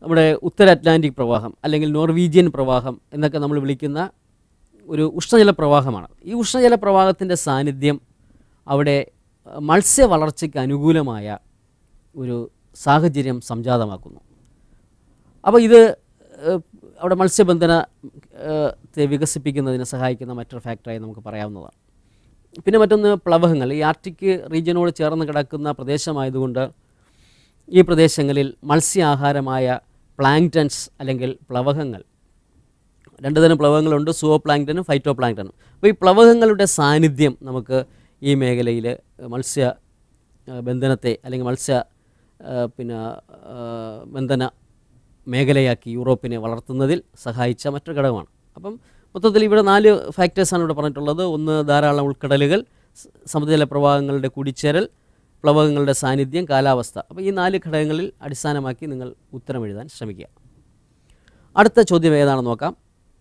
നമ്മുടെ ഉത്തര അറ്റ്ലാന്റിക് പ്രവാഹം അല്ലെങ്കിൽ നോർവീജിയൻ പ്രവാഹം എന്നൊക്കെ നമ്മൾ വിളിക്കുന്ന ഒരു ഉഷ്ണജല പ്രവാഹമാണ് ഈ ഉഷ്ണജല പ്രവാഹത്തിൻ്റെ സാന്നിധ്യം അവിടെ അഹ്, മത്സ്യ വളർച്ചയ്ക്ക് അനുകൂലമായ ഒരു സാഹചര്യം സംജാതമാക്കുന്നു അപ്പോൾ ഇത് ഏഹ്, അവിടെ മത്സ്യബന്ധന ഏഹ്, ത്തെ വികസിപ്പിക്കുന്നതിന് സഹായിക്കുന്ന മറ്റൊരു ഫാക്ടറായി നമുക്ക് പറയാവുന്നതാണ് പിന്നെ മറ്റൊന്ന് പ്ലവകങ്ങൾ ഈ ആർട്ടിക് റീജിയനോട് ചേർന്ന് കിടക്കുന്ന പ്രദേശമായതുകൊണ്ട് ഈ പ്രദേശങ്ങളിൽ മത്സ്യാഹാരമായ പ്ലാങ്ക്ടൻസ് അല്ലെങ്കിൽ പ്ലവകങ്ങൾ രണ്ട് തരം പ്ലവകങ്ങളുണ്ട് സുവോ പ്ലാങ്ക്ടനും ഫൈറ്റോ പ്ലാങ്ക്ടനും അപ്പോൾ ഈ പ്ലവകങ്ങളുടെ സാന്നിധ്യം നമുക്ക് ഈ മേഖലയിൽ മത്സ്യ ആ, ബന്ധനത്തെ അല്ലെങ്കിൽ മത്സ്യ ആ, പിന്നെ ആ, ബന്ധന മേഖലയാക്കി യൂറോപ്പിനെ വളർത്തുന്നതിൽ സഹായിച്ച മറ്റൊരു ഘടകമാണ് അപ്പം മൊത്തത്തിൽ ഇവിടെ നാല് ഫാക്ടേഴ്സാണ് ഇവിടെ പറഞ്ഞിട്ടുള്ളത് ഒന്ന് ധാരാളം ഉൾക്കടലുകൾ സ- സമുദ്രജല പ്രവാഹങ്ങളുടെ കൂടിച്ചേരൽ പ്ലവകങ്ങളുടെ സാന്നിധ്യം കാലാവസ്ഥ അപ്പോൾ ഈ നാല് ഘടകങ്ങളിൽ അടിസ്ഥാനമാക്കി നിങ്ങൾ ഉത്തരം എഴുതാൻ ശ്രമിക്കുക അടുത്ത ചോദ്യം ഏതാണെന്ന് നോക്കാം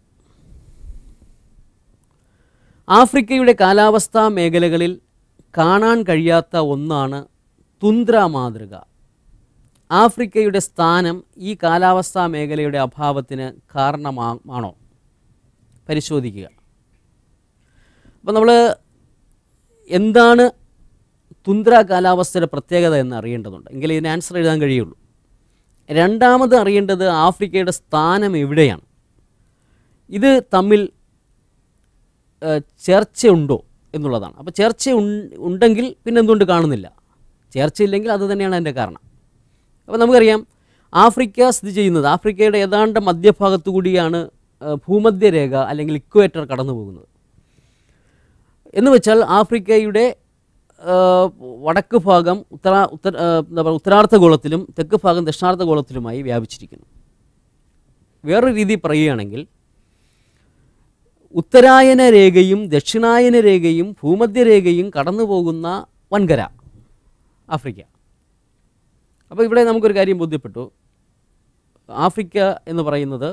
ആഫ്രിക്കയുടെ കാലാവസ്ഥാ മേഖലകളിൽ കാണാൻ കഴിയാത്ത ഒന്നാണ് തുന്ദ്ര മാതൃക ആഫ്രിക്കയുടെ സ്ഥാനം ഈ കാലാവസ്ഥാ മേഖലയുടെ അഭാവത്തിന് കാരണമാണോ പരിശോധിക്കുക അപ്പോൾ നമ്മൾ എന്താണ് തുന്ദ്ര കാലാവസ്ഥയുടെ പ്രത്യേകത എന്ന് അറിയേണ്ടതുണ്ട് എങ്കിലേ ഇതിന് ആൻസർ എഴുതാൻ കഴിയുള്ളൂ രണ്ടാമത് അറിയേണ്ടത് ആഫ്രിക്കയുടെ സ്ഥാനം എവിടെയാണ് ഇത് തമ്മിൽ ഏഹ്, ചേർച്ചയുണ്ടോ എന്നുള്ളതാണ് അപ്പോൾ ചേർച്ച ഉൺ- ഉണ്ടെങ്കിൽ പിന്നെ എന്തുകൊണ്ട് കാണുന്നില്ല ചേർച്ചയില്ലെങ്കിൽ അത് തന്നെയാണ് അതിൻ്റെ കാരണം അപ്പോൾ നമുക്കറിയാം ആഫ്രിക്ക സ്ഥിതി ചെയ്യുന്നത് ആഫ്രിക്കയുടെ ഏതാണ്ട് മധ്യഭാഗത്തു കൂടിയാണ് ഏഹ്, ഭൂമധ്യരേഖ അല്ലെങ്കിൽ ഇക്വേറ്റർ കടന്നു പോകുന്നത് എന്ന് വെച്ചാൽ ആഫ്രിക്കയുടെ ഏഹ്, വടക്ക് ഭാഗം ഉത്തര ഉത്തര ഏഹ്, എന്താ പറയുക ഉത്തരാർദ്ധഗോളത്തിലും തെക്ക് ഭാഗം ദക്ഷിണാർദ്ധഗോളത്തിലുമായി വ്യാപിച്ചിരിക്കുന്നു വേറൊരു രീതി പറയുകയാണെങ്കിൽ ഉത്തരായന രേഖയും ദക്ഷിണായന രേഖയും ഭൂമധ്യരേഖയും കടന്നു പോകുന്ന വൻകര ആഫ്രിക്ക അപ്പോൾ ഇവിടെ നമുക്കൊരു കാര്യം ബോധ്യപ്പെട്ടു ആഫ്രിക്ക എന്ന് പറയുന്നത്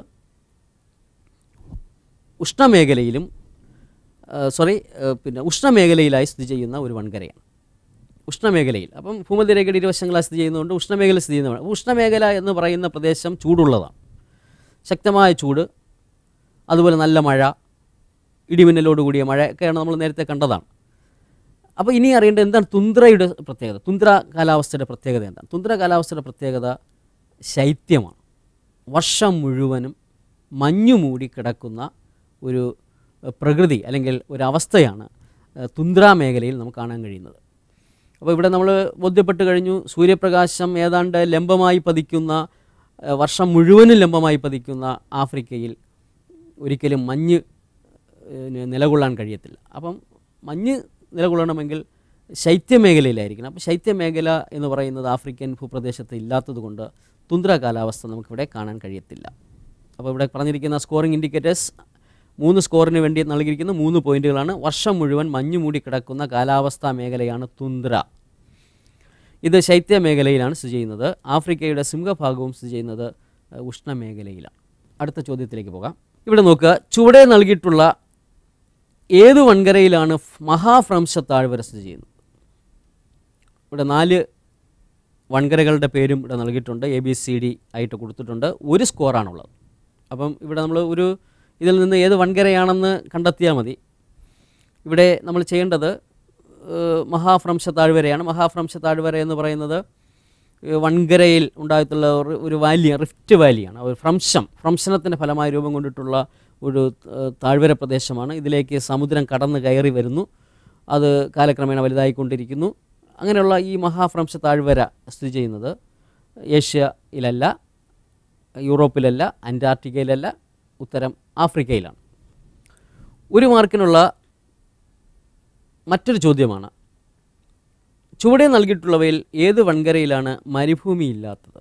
ഉഷ്ണമേഖലയിലും സോറി പിന്നെ ഉഷ്ണമേഖലയിലായി സ്ഥിതി ചെയ്യുന്ന ഒരു വൻകരയാണ് ഉഷ്ണമേഖലയിൽ അപ്പം ഭൂമധ്യരേഖയുടെ ഇരുവശങ്ങളായി സ്ഥിതി ചെയ്യുന്നതുകൊണ്ട് ഉഷ്ണമേഖല സ്ഥിതി ചെയ്യുന്നതാണ് അപ്പോൾ ഉഷ്ണമേഖല എന്ന് പറയുന്ന പ്രദേശം ചൂടുള്ളതാണ് ശക്തമായ ചൂട് അതുപോലെ നല്ല മഴ ഇടിമിന്നലോട് കൂടിയ മഴ ഒക്കെയാണ് നമ്മൾ നേരത്തെ കണ്ടതാണ് അപ്പോൾ ഇനി അറിയേണ്ടത് എന്താണ് തുന്ദ്രയുടെ പ്രത്യേകത തുന്ദ്ര കാലാവസ്ഥയുടെ പ്രത്യേകത എന്താണ് തുന്ദ്ര കാലാവസ്ഥയുടെ പ്രത്യേകത ശൈത്യമാണ് വർഷം മുഴുവനും മഞ്ഞു മൂടി കിടക്കുന്ന ഒരു എഹ്, പ്രകൃതി അല്ലെങ്കിൽ ഒരു അവസ്ഥയാണ് എഹ്, തുന്ദ്ര മേഖലയിൽ നമുക്ക് കാണാൻ കഴിയുന്നത് അപ്പോൾ ഇവിടെ നമ്മൾ ബോധ്യപ്പെട്ട് കഴിഞ്ഞു സൂര്യപ്രകാശം ഏതാണ്ട് ലംബമായി പതിക്കുന്ന എഹ്, വർഷം മുഴുവനും ലംബമായി പതിക്കുന്ന ആഫ്രിക്കയിൽ ഒരിക്കലും മഞ്ഞ് ഏഹ്, നി- നിലകൊള്ളാൻ കഴിയത്തില്ല അപ്പം മഞ്ഞ് നിലകൊള്ളണമെങ്കിൽ ശൈത്യമേഖലയിലായിരിക്കണം അപ്പോൾ ശൈത്യമേഖല എന്ന് പറയുന്നത് ആഫ്രിക്കൻ ഭൂപ്രദേശത്ത് ഇല്ലാത്തത് കൊണ്ട് തുന്ദ്ര കാലാവസ്ഥ നമുക്കിവിടെ കാണാൻ കഴിയത്തില്ല അപ്പോൾ ഇവിടെ പറഞ്ഞിരിക്കുന്ന സ്കോറിംഗ് ഇൻഡിക്കേറ്റേഴ്സ് മൂന്ന് സ്കോറിന് വേണ്ടി നൽകിയിരിക്കുന്ന മൂന്ന് പോയിന്റുകളാണ് വർഷം മുഴുവൻ മഞ്ഞു മൂടി കിടക്കുന്ന കാലാവസ്ഥാ മേഖലയാണ് തുന്ദ്ര ഇത് ശൈത്യ മേഖലയിലാണ് സ്ഥിതി ചെയ്യുന്നത് ആഫ്രിക്കയുടെ സിംഹഭാഗവും സ്ഥിതി ചെയ്യുന്നത് ഏഹ്, ഉഷ്ണമേഖലയിലാണ് അടുത്ത ചോദ്യത്തിലേക്ക് പോകാം ഇവിടെ നോക്കുക ചുവടെ നൽകിയിട്ടുള്ള ഏത് വൻകരയിലാണ് ഫ്- മഹാഭ്രംശ താഴ്വര സ്ഥിതി ചെയ്യുന്നത് ഇവിടെ നാല് വൻകരകളുടെ പേരും ഇവിടെ നൽകിയിട്ടുണ്ട് എ ബി സി ഡി ആയിട്ട് കൊടുത്തിട്ടുണ്ട് ഒരു സ്കോറാണുള്ളത് അപ്പം ഇവിടെ നമ്മൾ ഒരു ഇതിൽ നിന്ന് ഏത് വൻകരയാണെന്ന് കണ്ടെത്തിയാൽ മതി ഇവിടെ നമ്മൾ ചെയ്യേണ്ടത് ഏഹ്, മഹാഭ്രംശ താഴ്വരയാണ് മഹാഭ്രംശ താഴ്വര എന്ന് പറയുന്നത് ഏഹ്, വൻകരയിൽ ഉണ്ടായിട്ടുള്ള ഒരു- ഒരു വാലി റിഫ്റ്റ് വാലിയാണ് ഒരു ഭ്രംശം ഭ്രംശനത്തിൻ്റെ ഫലമായി രൂപം കൊണ്ടിട്ടുള്ള ഒരു ഏഹ്, താഴ്വര പ്രദേശമാണ് ഇതിലേക്ക് സമുദ്രം കടന്ന് കയറി വരുന്നു അത് കാലക്രമേണ വലുതായിക്കൊണ്ടിരിക്കുന്നു അങ്ങനെയുള്ള ഈ മഹാഭ്രംശ താഴ്വര സ്ഥിതി ചെയ്യുന്നത് ഏഷ്യയിലല്ല യൂറോപ്പിലല്ല അന്റാർട്ടിക്കയിലല്ല ഉത്തരം ആഫ്രിക്കയിലാണ് ഒരു മാർക്കിനുള്ള മറ്റൊരു ചോദ്യമാണ് ചുവടെ നൽകിയിട്ടുള്ളവയിൽ ഏത് വൻകരയിലാണ് മരുഭൂമി ഇല്ലാത്തത്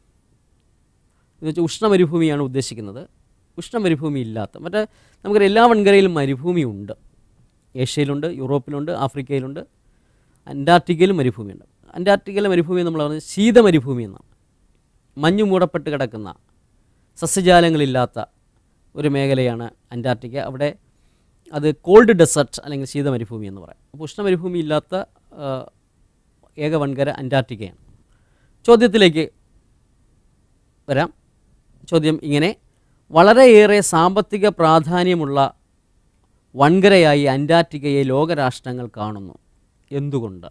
എന്ന് വെച്ചാൽ ഉഷ്ണമരുഭൂമിയാണ് ഉദ്ദേശിക്കുന്നത് ഉഷ്ണമരുഭൂമി ഇല്ലാത്ത മറ്റേ നമുക്കറിയാം എല്ലാ വൻകരയിലും മരുഭൂമി ഉണ്ട് ഏഷ്യയിലുണ്ട് യൂറോപ്പിലുണ്ട് ആഫ്രിക്കയിലുണ്ട് അന്റാർട്ടിക്കയിലും മരുഭൂമിയുണ്ട് അന്റാർട്ടിക്കയിലെ മരുഭൂമി നമ്മൾ പറഞ്ഞത് ശീത മരുഭൂമി എന്നാണ് മഞ്ഞു മൂടപ്പെട്ട് കിടക്കുന്ന സസ്യജാലങ്ങളില്ലാത്ത ഒരു മേഖലയാണ് അന്റാർട്ടിക്ക അവിടെ അത് കോൾഡ് ഡെസർട്ട് അല്ലെങ്കിൽ ശീത മരുഭൂമി എന്ന് പറയും അപ്പോൾ ഉഷ്ണ മരുഭൂമി ഇല്ലാത്ത ആ, ഏക വൻകര അന്റാർട്ടിക്കയാണ് ചോദ്യത്തിലേക്ക് വരാം ചോദ്യം ഇങ്ങനെ വളരെയേറെ സാമ്പത്തിക പ്രാധാന്യമുള്ള വൻകരയായി അന്റാർട്ടിക്കയെ ലോകരാഷ്ട്രങ്ങൾ കാണുന്നു എന്തുകൊണ്ട്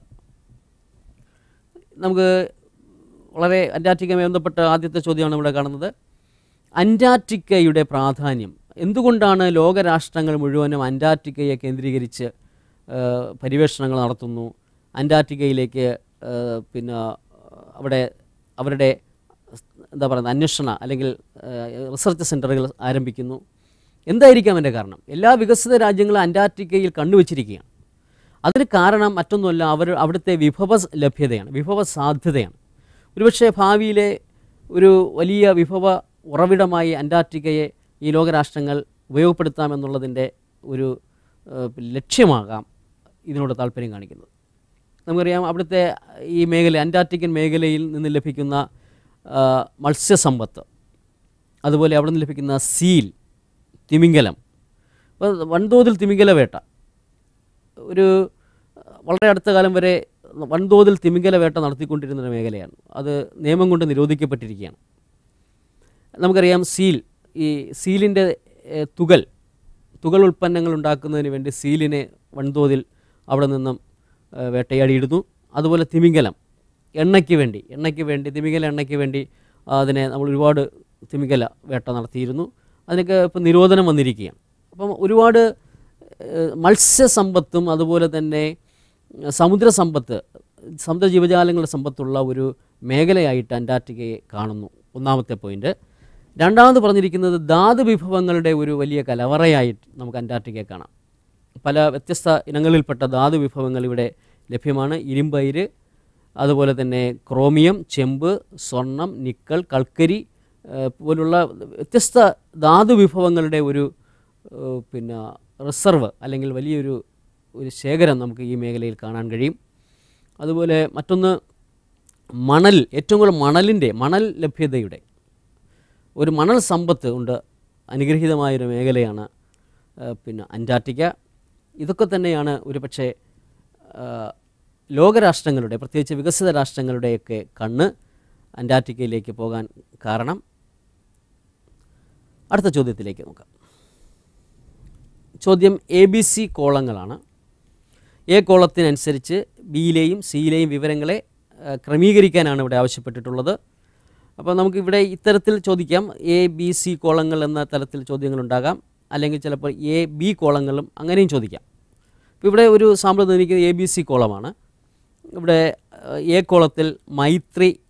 നമുക്ക് വളരെ അന്റാർട്ടിക്കയുമായി ബന്ധപ്പെട്ട ആദ്യത്തെ ചോദ്യമാണ് ഇവിടെ കാണുന്നത് അന്റാർട്ടിക്കയുടെ പ്രാധാന്യം എന്തുകൊണ്ടാണ് ലോകരാഷ്ട്രങ്ങൾ മുഴുവനും അന്റാർട്ടിക്കയെ കേന്ദ്രീകരിച്ച് ആ, പര്യവേഷണങ്ങൾ നടത്തുന്നു അന്റാർട്ടിക്കയിലേക്ക് ആ, പിന്നെ അവിടെ അവരുടെ എന്താ പറയുന്നത് അന്വേഷണ അല്ലെങ്കിൽ ആ, റിസർച്ച് സെൻ്ററുകൾ ആരംഭിക്കുന്നു എന്തായിരിക്കാം അതിൻ്റെ കാരണം എല്ലാ വികസിത രാജ്യങ്ങളും അന്റാർട്ടിക്കയിൽ കണ്ടുവച്ചിരിക്കുകയാണ് അതിന് കാരണം മറ്റൊന്നുമല്ല അവർ അവിടുത്തെ വിഭവ സ് ലഭ്യതയാണ് വിഭവ സാധ്യതയാണ് ഒരുപക്ഷെ ഭാവിയിലെ ഒരു വലിയ വിഭവ ഉറവിടമായി അന്റാർട്ടിക്കയെ ഈ ലോകരാഷ്ട്രങ്ങൾ ഉപയോഗപ്പെടുത്താമെന്നുള്ളതിൻ്റെ ഒരു ഏഹ്, ലക്ഷ്യമാകാം ഇതിനോട് താല്പര്യം കാണിക്കുന്നത് നമുക്കറിയാം അവിടുത്തെ ഈ മേഖല അന്റാർട്ടിക്കൻ മേഖലയിൽ നിന്ന് ലഭിക്കുന്ന ആ, മത്സ്യസമ്പത്ത് അതുപോലെ അവിടെ നിന്ന് ലഭിക്കുന്ന സീൽ തിമിംഗലം അപ്പോൾ വൻതോതിൽ തിമിംഗല വേട്ട ഒരു വളരെ അടുത്ത കാലം വരെ വൻതോതിൽ തിമിംഗല വേട്ട നടത്തിക്കൊണ്ടിരുന്ന ഒരു മേഖലയാണ് അത് നിയമം കൊണ്ട് നിരോധിക്കപ്പെട്ടിരിക്കുകയാണ് നമുക്കറിയാം സീൽ ഈ സീലിൻ്റെ ഏഹ്, തുകൽ തുകൽ ഉൽപ്പന്നങ്ങൾ ഉണ്ടാക്കുന്നതിന് വേണ്ടി സീലിനെ വൻതോതിൽ അവിടെ നിന്നും ഏഹ്, വേട്ടയാടിയിടുന്നു അതുപോലെ തിമിംഗലം എണ്ണയ്ക്ക് വേണ്ടി എണ്ണയ്ക്ക് വേണ്ടി തിമിംഗല എണ്ണയ്ക്ക് വേണ്ടി അതിനെ നമ്മൾ ഒരുപാട് തിമിംഗല വേട്ട നടത്തിയിരുന്നു അതിനൊക്കെ ഇപ്പം നിരോധനം വന്നിരിക്കുകയാണ് അപ്പം ഒരുപാട് ഏഹ്, മത്സ്യസമ്പത്തും അതുപോലെ തന്നെ ഏഹ്, സമുദ്ര സമ്പത്ത് സമുദ്ര ജീവജാലങ്ങളുടെ സമ്പത്തുള്ള ഒരു മേഖലയായിട്ട് അന്റാർട്ടിക്കയെ കാണുന്നു ഒന്നാമത്തെ പോയിന്റ് രണ്ടാമത് പറഞ്ഞിരിക്കുന്നത് ധാതു വിഭവങ്ങളുടെ ഒരു വലിയ കലവറയായിട്ട് നമുക്ക് അന്റാർട്ടിക്കയെ കാണാം പല വ്യത്യസ്ത ഇനങ്ങളിൽപ്പെട്ട ധാതു വിഭവങ്ങൾ ഇവിടെ ലഭ്യമാണ് ഇരുമ്പയിര് അതുപോലെ തന്നെ ക്രോമിയം ചെമ്പ് സ്വർണം നിക്കൽ കൽക്കരി ഏഹ്, പോലുള്ള വ്യത്യസ്ത ധാതു വിഭവങ്ങളുടെ ഒരു ഏഹ്, പിന്നെ റിസർവ് അല്ലെങ്കിൽ വലിയൊരു ഒരു ശേഖരം നമുക്ക് ഈ മേഖലയിൽ കാണാൻ കഴിയും അതുപോലെ മറ്റൊന്ന് മണൽ ഏറ്റവും കൂടുതൽ മണലിൻ്റെ മണൽ ലഭ്യതയുടെ ഒരു മണൽ സമ്പത്ത് ഉണ്ട് അനുഗ്രഹീതമായൊരു മേഖലയാണ് ആ, പിന്നെ അന്റാർട്ടിക്ക ഇതൊക്കെ തന്നെയാണ് ഒരു പക്ഷേ ആ, ലോകരാഷ്ട്രങ്ങളുടെ പ്രത്യേകിച്ച് വികസിത രാഷ്ട്രങ്ങളുടെയൊക്കെ കണ്ണ് അന്റാർട്ടിക്കയിലേക്ക് പോകാൻ കാരണം അടുത്ത ചോദ്യത്തിലേക്ക് നോക്കാം ചോദ്യം എ ബി സി കോളങ്ങളാണ് എ കോളത്തിനനുസരിച്ച് ബിയിലെയും സിയിലെയും വിവരങ്ങളെ ആ, ക്രമീകരിക്കാനാണ് ഇവിടെ ആവശ്യപ്പെട്ടിട്ടുള്ളത് അപ്പോൾ നമുക്കിവിടെ ഇത്തരത്തിൽ ചോദിക്കാം എ ബി സി കോളങ്ങൾ എന്ന തലത്തിൽ ചോദ്യങ്ങളുണ്ടാകാം അല്ലെങ്കിൽ ചിലപ്പോൾ എ ബി കോളങ്ങളും അങ്ങനെയും ചോദിക്കാം ഇപ്പോൾ ഇവിടെ ഒരു സാമ്പിൾ തന്നിരിക്കുന്നത് എ ബി സി കോളമാണ് ഇവിടെ ആ, എ കോളത്തിൽ മൈത്രി